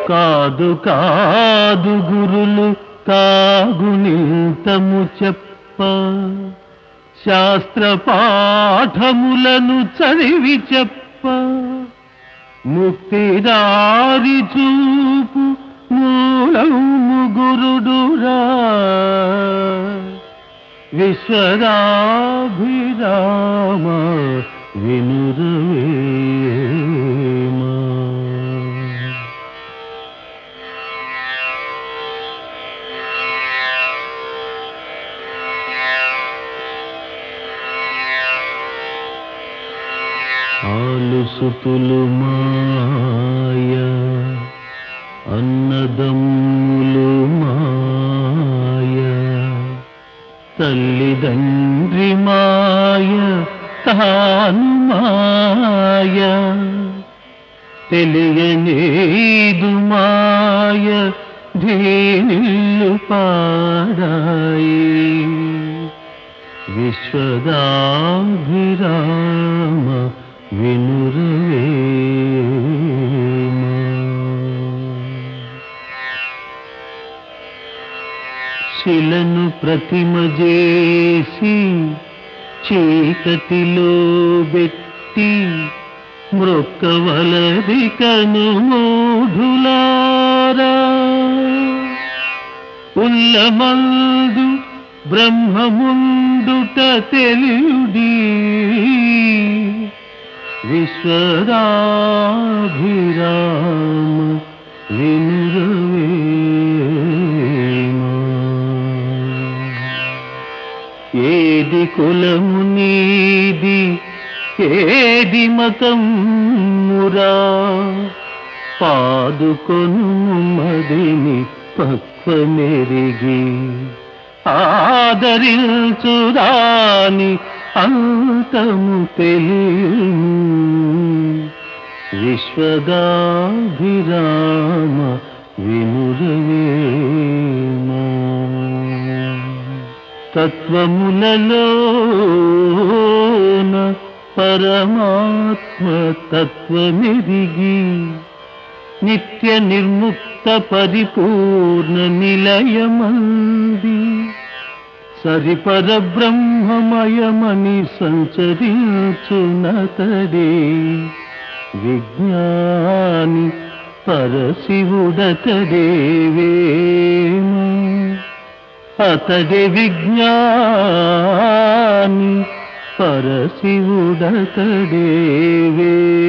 కాదు కాదు గురులు కాగునింతము చెప్ప శాస్త్ర పాఠములను చదివి చెప్ప ముక్తిదారి చూపు మూలము గురుడురా విశ్వదాభిరామ వినురవేమా ఆలుసుతులు మాయ అన్నదమ్ములు మాయ తల్లిదండ్రి మాయ తాను మాయ తెలియనేదు మాయ ధీనిల్లు పాడాయి విశ్వదాభిరామ వినురవేమా శిలను ప్రతిమ చేసి చీకటిలో పెట్టి మృక్కవలది కను మూఢులారా ఉల్లమందు బ్రహ్మముండుట తెలియుడి విశ్వదాభిరామ వినురవేమా ఏది కులము నీది ఏది మతమురా పాదుకొను మదిని పక్వమెరిగి ఆదరించుదాని అంతము తెలియను విశ్వదాభిరామ వినురవేమా తత్వములలోన పరమాత్మ తత్వమెరిగి నిత్య నిర్ముక్త పరిపూర్ణ నిలయమంది సరిపర బ్రహ్మమయమని సంచరించునతడే విజ్ఞాని పరశివుడతడే వేమ అతడి విజ్ఞాని పరశివుడతడే వేమ